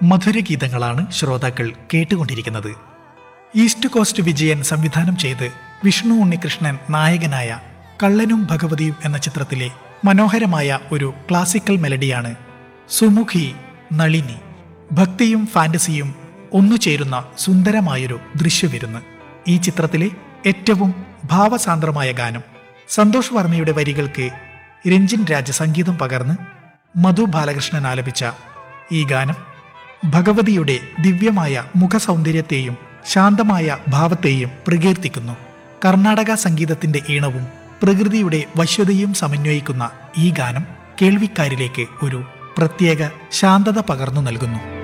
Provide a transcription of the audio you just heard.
മധുരഗീതങ്ങളാണ് ശ്രോതാക്കൾ കേട്ടുകൊണ്ടിരിക്കുന്നത് east cost Vijayan സംവിധാനം ചെയ്ത് വിഷ്ണു ഉണ്ണികൃഷ്ണൻ നായകനായ കള്ളനും ഭഗവതിയും എന്ന ചിത്രത്തിലെ മനോഹരമായ ഒരു ക്ലാസിക്കൽ മെലഡിയാണ് സുമുഖി നളിനി ഭക്തിയും ഫാന്റസിയും ഒന്നുചേരുന്ന സുന്ദരമായൊരു ദൃശ്യവിരുന്ന് ഈ ചിത്രത്തിലെ ഏറ്റവും ഭാവസാന്ദ്രമായ ഗാനം സന്തോഷ് വർമ്മയുടെ വരികൾക്ക് രഞ്ജിൻ രാജ് സംഗീതം പകർന്ന് മധു ബാലകൃഷ്ണൻ ആലപിച്ച ഈ ഗാനം ഭഗവതിയുടെ ദിവ്യമായ മുഖസൗന്ദര്യത്തെയും ശാന്തമായ ഭാവത്തെയും പ്രകീർത്തിക്കുന്നു കർണാടക സംഗീതത്തിന്റെ ഈണവും പ്രകൃതിയുടെ വശ്യതയും സമന്വയിക്കുന്ന ഈ ഗാനം കേൾവിക്കാരിലേക്ക് ഒരു പ്രത്യേക ശാന്തത പകർന്നു നൽകുന്നു